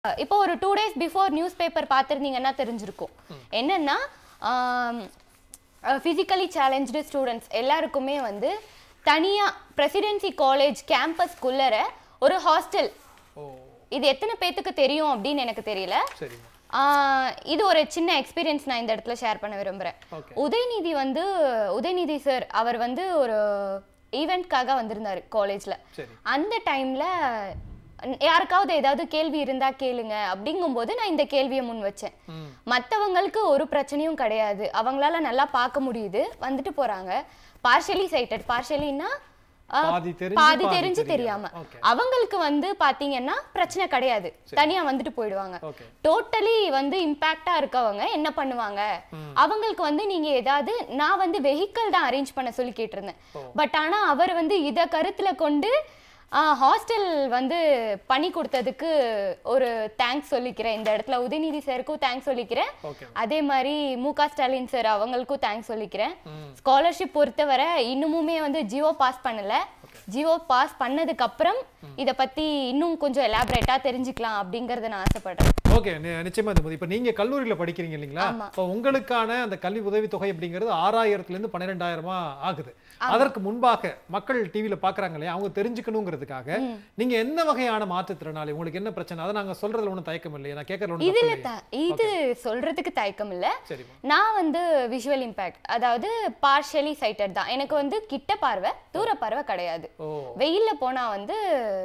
இப்போ ஒரு two days before newspaper பார்த்துருந்தீங்கன்னா தெரிஞ்சிருக்கும் என்னன்னா ஃபிசிக்கலி சேலஞ்சு ஸ்டூடெண்ட்ஸ் எல்லாருக்குமே வந்து தனியாக பிரசிடென்சி காலேஜ் கேம்பஸ்குள்ளர ஒரு ஹாஸ்டல் ஓ இது எத்தனை பேத்துக்கு தெரியும் அப்படின்னு எனக்கு தெரியல சரிம்மா ஆஹ் இது ஒரு சின்ன எக்ஸ்பீரியன்ஸ் நான் இந்த இடத்துல ஷேர் பண்ண விரும்புகிறேன் ஓகே உதயநிதி வந்து உதயநிதி சார் அவர் வந்து ஒரு ஈவெண்ட்காக வந்திருந்தார் காலேஜில் சரி அந்த டைம்ல யாருக்காவது ஏதாவது கேள்வி இருந்தா கேளுங்க அப்படிங்கும்போது நான் இந்த கேள்வியை முன் வச்சேன் ம் மத்தவங்களுக்கு ஒரு பிரச்சனையும் கிடையாது அவங்களால நல்லா பார்க்க முடியுது வந்துட்டு போறாங்க பார்ஷலி சைட்டட் பார்ஷலின்னா பாதி தெரிஞ்சு, பாதி பாதி தெரிஞ்சு தெரியாம. தெரியாம Okay. அவங்களுக்கு வந்து பாத்தீங்கன்னா பிரச்சனை கிடையாது தனியா வந்துட்டு போயிடுவாங்க ஓகே டோட்டலி வந்து இம்பாக்டா இருக்கவங்க என்ன பண்ணுவாங்க அவங்களுக்கு வந்து நீங்க ஏதாவது நான் வந்து வெஹிக்கிள் தான் அரேஞ்ச் பண்ண சொல்லி கேட்டிருந்தேன் பட் ஆனா அவர் வந்து இத கருத்துல கொண்டு ஹாஸ்டல் வந்து பண்ணி கொடுத்ததுக்கு ஒரு தேங்க்ஸ் சொல்லிக்கிறேன் இந்த இடத்துல உதயநிதி சாருக்கும் தேங்க்ஸ் சொல்லிக்கிறேன் ஓகே அதே மாதிரி மு க ஸ்டாலின் சார் அவங்களுக்கும் தேங்க்ஸ் சொல்லிக்கிறேன் ம். ஸ்காலர்ஷிப் பொறுத்தவரை இன்னுமுமே வந்து ஜியோ பாஸ் பண்ணல ஜியோ பாஸ் பண்ணதுக்கு அப்புறம் இத பத்தி இன்னும் கொஞ்சம் எலாபரேட்டா தெரிஞ்சுக்கலாம் அப்படிங்கறத நான் ஆசைப்படுறேன் ஓகே நி- நிச்சயமா இது இப்போ நீங்க கல்லூரியில படிக்கிறீங்க இல்லைங்களா ஆமா. இப்போ உங்களுக்கான அந்த கல்வி உதவித்தொகை அப்படிங்கிறது ஆறாயிரத்துல இருந்து பன்னிரெண்டாயிரமா ஆகுது அதற்கு முன்பாக மக்கள் டிவியில பாக்குறாங்க இல்லையா அவங்க தெரிஞ்சுக்கணுங்கிறதுக்காக நீங்க என்ன வகையான மாற்றுத்திறனாளி உங்களுக்கு என்ன பிரச்சனை அதை நாங்க சொல்றதுல ஒண்ணும் தயக்கம் இல்லையா நான் கேட்கறதுல ஒண்ணும் இதுல தப்பு இல்லையா? த- இது சொல்றதுக்கு தயக்கம் இல்ல சரிம்மா நான் வந்து விஷுவல் இம்பேக்ட் அதாவது பார்ஷலி சைட்டட் தான் எனக்கு வந்து கிட்ட பார்வை தூர பார்வை கிடையாது ஓ வெயில்ல போனா வந்து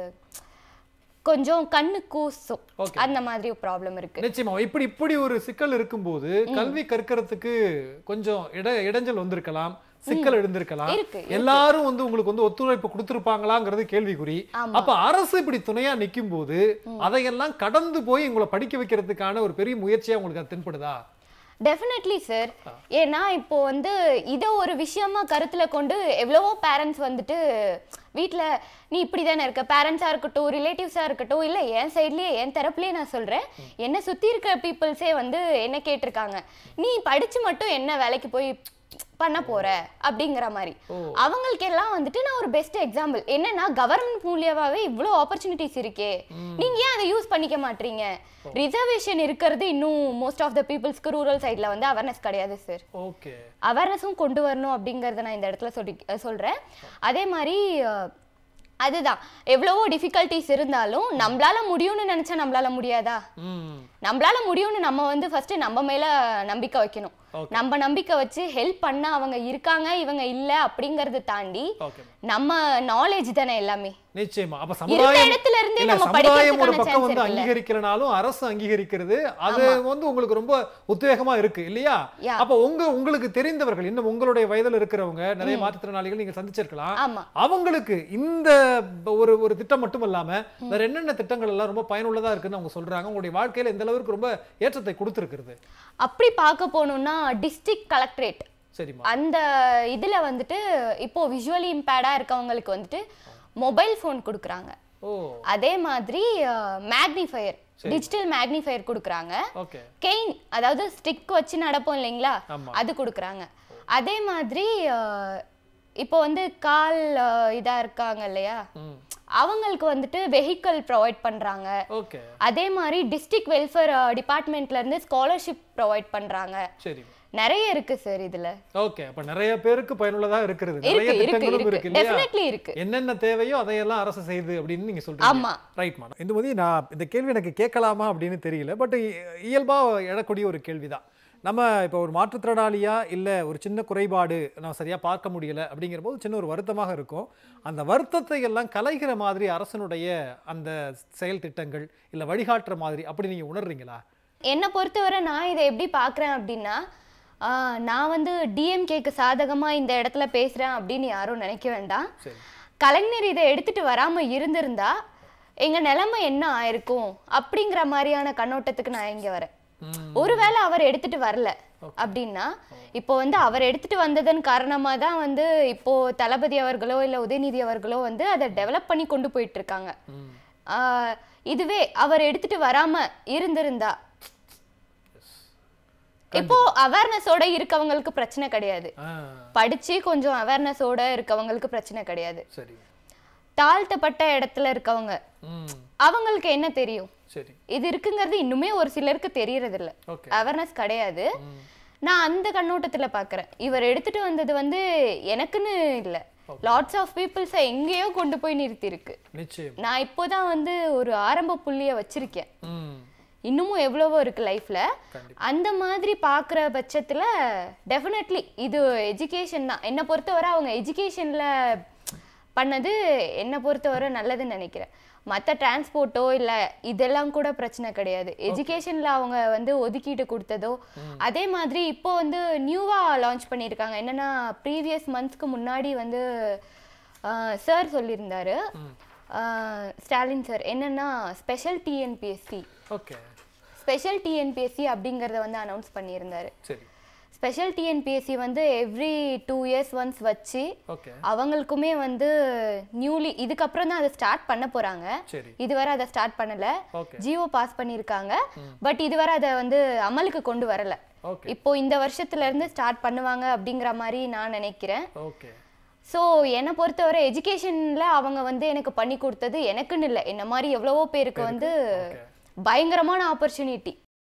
கொஞ்சம் கண்ணு கூசும் Okay. அந்த மாதிரி ப்ராப்ளம் இருக்கு நிச்சயமா இப்படி இப்படி ஒரு சிக்கல் இருக்கும்போது கல்வி கற்கறதுக்கு கொஞ்சம் இட இடைஞ்சல் வந்திருக்கலாம் சிக்கல் எழுந்திருக்கலாம் இருக்கு, எல்லாரும் வந்து உங்களுக்கு வந்து ஒத்துழைப்பு கொடுத்திருப்பாங்களாங்கிறது கேள்விக்குறி ஆமா. அப்ப அரசு இப்படி துணையா நிக்கும் போது அதையெல்லாம் கடந்து போய் உங்களை படிக்க வைக்கிறதுக்கான ஒரு பெரிய முயற்சியா உங்களுக்கு அது தென்படுதா டெஃபினெட்லி சார் ஏன்னா இப்போ வந்து இதை ஒரு விஷயமா கருத்துல கொண்டு எவ்வளவோ பேரண்ட்ஸ் வந்துட்டு வீட்ல நீ இப்படி தானே இருக்க பேரண்ட்ஸாக இருக்கட்டும் ரிலேட்டிவ்ஸாக இருக்கட்டும் இல்லை என் சைட்லேயே என் தரப்புலேயே நான் சொல்கிறேன் என்னை சுற்றி இருக்க பீப்புள்ஸே வந்து என்ன கேட்டிருக்காங்க நீ படிச்சு மட்டும் என்ன வேலைக்கு போய் பண்ண போற அப்படிங்கிற மாதிரி அவங்களுக்கு எல்லாம் வந்துட்டு நான் ஒரு பெஸ்ட் எக்ஸாம்பிள் என்னன்னா கவர்மெண்ட் மூலியமாவே இவ்வளோ ஆப்பர்ச்சுனிட்டிஸ் இருக்கே நீங்க ஏன் அதை யூஸ் பண்ணிக்க மாட்டீங்க ரிசர்வேஷன் இருக்கிறது இன்னும் மோஸ்ட் ஆஃப் த பீப்புள்ஸ்க்கு ரூரல் சைடில் வந்து அவேர்னஸ் கிடையாது சார் ஓகே அவேர்னஸும் கொண்டு வரணும் அப்படிங்கறத நான் இந்த இடத்துல சொல்லி அஹ் சொல்றேன் அதே மாதிரி அஹ், அதுதான் எவ்வளவோ டிஃபிகல்ட்டிஸ் இருந்தாலும் நம்மளால முடியும்னு நினைச்சா நம்மளால முடியாதா ம் நம்மளால முடியும்னு நம்ம வந்து ஃபர்ஸ்ட் நம்ம மேல நம்பிக்கை வைக்கணும் Okay. நம்ம நம்பிக்கை வச்சு ஹெல்ப் பண்ண அவங்க இருக்காங்க இவங்க இல்ல அப்படிங்கறத தாண்டி ஓகே நம்ம நாலேஜ் தானே எல்லாமே நிச்சயமா அப்ப இருந்த சமுதாயம் இடத்துல இருந்தே இல்ல நம்ம சமுதாயம் ஒரு படிக்கிறதுக்கான பக்கம் சான்ஸ் வந்து இருக்குல்ல அங்கீகரிக்கிறனாலும் அரசு அங்கீகரிக்கிறது அது வந்து உங்களுக்கு ரொம்ப உத்வேகமா இருக்கு இல்லையா Yeah. அப்ப உங்க உங்களுக்கு தெரிந்தவர்கள் இன்னும் உங்களுடைய வயதுல இருக்கிறவங்க நிறைய மாற்றுத்திறனாளிகள் நீங்க சந்திச்சிருக்கலாம் ஆமா அவங்களுக்கு இந்த ஒரு ஒரு திட்டம் மட்டும் இல்லாம வேற என்னென்ன திட்டங்கள் எல்லாம் ரொம்ப பயனுள்ளதா இருக்குன்னு அவங்க சொல்றாங்க உங்களுடைய வாழ்க்கையில எந்த அளவுக்கு ரொம்ப ஏற்றத்தை கொடுத்துருக்கிறது அப்படி பார்க்க போனோம்னா டிஸ்ட்ரிக்ட் கலெக்டரேட் சரிம்மா அந்த இதுல வந்துட்டு இப்போ விஷுவலி இம்பேர்டா இருக்கவங்களுக்கு வந்துட்டு மொபைல் ஃபோன் கொடுக்குறாங்க ஓ அதே மாதிரி மேக்னிஃபையர் டிஜிட்டல் மேக்னிஃபையர் கொடுக்குறாங்க ஓகே கெயின் அதாவது ஸ்டிக் வச்சு நடப்போம் இல்லைங்களா ஆமா. அது கொடுக்குறாங்க அதே மாதிரி அஹ், இப்போ வந்து கால் அஹ், இதா இருக்காங்க இல்லையா ம் அவங்களுக்கு வந்துட்டு வெஹிக்கிள் ப்ரொவைட் பண்றாங்க ஓகே அதே மாதிரி டிஸ்ட்ரிக்ட் வெல்ஃபேர் டிபார்ட்மெண்ட்ல இருந்து ஸ்காலர்ஷிப் ப்ரொவைட் பண்றாங்க சரி நிறைய இருக்கு சார் இதுல ஓகே அப்ப நிறைய பேருக்கு பயனுள்ளதா இருக்கிறது நிறைய இருக்கு இருக்கு திட்டங்களும் இருக்கு இருக்கு இல்லையா டெஃபினெட்லி இருக்கு என்னென்ன தேவையோ அதையெல்லாம் அரசு செய்யுது அப்படின்னு நீங்க சொல்றீங்க ஆமா ரைட் மேடம் இந்த மாதிரி நான் இந்த கேள்வி எனக்கு கேட்கலாமா அப்படின்னு தெரியல பட் இயல்பா எழக்கூடிய ஒரு கேள்விதான் நம்ம இப்போ ஒரு மாற்றுத்திறனாளியா இல்லை ஒரு சின்ன குறைபாடு நான் சரியா பார்க்க முடியல அப்படிங்கிற போது சின்ன ஒரு வருத்தமாக இருக்கும் அந்த வருத்தத்தை எல்லாம் கலைகிற மாதிரி அரசனுடைய அந்த செயல் திட்டங்கள் இல்லை வழிகாட்டுற மாதிரி அப்படி நீங்க உணர்றீங்களா என்னை பொறுத்தவரை நான் இதை எப்படி பார்க்குறேன் அப்படின்னா ஆஹ், நான் வந்து டிஎம்கேக்கு சாதகமா இந்த இடத்துல பேசுறேன் அப்படின்னு யாரும் நினைக்க வேண்டாம் சரி கலைஞர் இதை எடுத்துட்டு வராம இருந்திருந்தா எங்க நிலைமை என்ன ஆயிருக்கும் அப்படிங்கிற மாதிரியான கண்ணோட்டத்துக்கு நான் இங்க வரேன் ம். ஒருவேளை அவர் எடுத்துட்டு வரல அப்படின்னா இப்போ வந்து அவர் எடுத்துட்டு வந்ததன் காரணமா தான் வந்து இப்போ தளபதி அவர்களோ இல்ல உதயநிதி அவர்களோ வந்து அதை டெவலப் பண்ணி கொண்டு போயிட்டு இருக்காங்க ம். ஆஹ் இதுவே அவர் எடுத்துட்டு வராம இருந்திருந்தா இப்போ அவேர்னஸோட இருக்கவங்களுக்கு பிரச்சனை கிடையாது ஆ படிச்சு கொஞ்சம் அவேர்னஸோட இருக்கவங்களுக்கு பிரச்சனை கிடையாது சரி தாழ்த்தப்பட்ட இடத்துல இருக்கவங்க ம் அவங்களுக்கு என்ன தெரியும் சரி இது இருக்குங்கிறது இன்னுமே ஒரு சிலருக்கு தெரியறது இல்ல ஓகே அவேர்னஸ் கிடையாது நான் அந்த கண்ணோட்டத்துல பார்க்கறேன் இவர் எடுத்துட்டு வந்தது வந்து எனக்குன்னு இல்ல லாட்ஸ் ஆஃப் பீப்புள்ஸை எங்கேயோ கொண்டு போய் நிறுத்தியிருக்கு நிச்சயம் நான் இப்போதான் வந்து ஒரு ஆரம்ப புள்ளிய வச்சிருக்கேன் ம் இன்னமும் எவ்வளவோ இருக்கு லைஃப்ல கண்டிப்பா. அந்த மாதிரி பார்க்குற பட்சத்துல டெஃபினெட்லி இது எஜுகேஷன் தான் என்னை பொறுத்தவரை அவங்க எஜுகேஷன்ல பண்ணது என்னை பொறுத்தவரை நல்லதுன்னு நினைக்கிறேன் மற்ற டிரான்ஸ்போர்ட்டோ இல்ல இதெல்லாம் கூட பிரச்சனை கிடையாது எஜுகேஷன்ல அவங்க வந்து ஒதுக்கீடு கொடுத்ததோ அதே மாதிரி இப்போ வந்து நியூவா லான்ச் பண்ணியிருக்காங்க என்னன்னா ப்ரீவியஸ் மந்த்ஸ்க்கு முன்னாடி வந்து சார் சொல்லியிருந்தாரு ஆஹ் ஸ்டாலின் சார் என்னன்னா special TNPSC okay special TNPSC அப்படிங்கறத வந்து அனௌன்ஸ் பண்ணியிருந்தாரு சரி ஸ்பெஷல் டிஎன்பிஎஸ்சி வந்து எவ்ரி டூ இயர்ஸ் ஒன்ஸ் வச்சு ஓகே அவங்களுக்குமே வந்து நியூலி இதுக்கப்புறம் தான் அதை ஸ்டார்ட் பண்ண போறாங்க சரி இதுவரை அதை ஸ்டார்ட் பண்ணல ஓகே ஜியோ பாஸ் பண்ணியிருக்காங்க பட் இதுவரை அதை வந்து அமலுக்கு கொண்டு வரல ஓகே இப்போ இந்த வருஷத்துல இருந்து ஸ்டார்ட் பண்ணுவாங்க அப்படிங்கிற மாதிரி நான் நினைக்கிறேன் ஓகே ஸோ என்னை பொறுத்தவரை எஜுகேஷன்ல அவங்க வந்து எனக்கு பண்ணி கொடுத்தது எனக்குன்னு இல்லை என்ன மாதிரி எவ்வளவோ பேருக்கு வந்து ஓகே பயங்கரமான ஆப்பர்ச்சுனிட்டி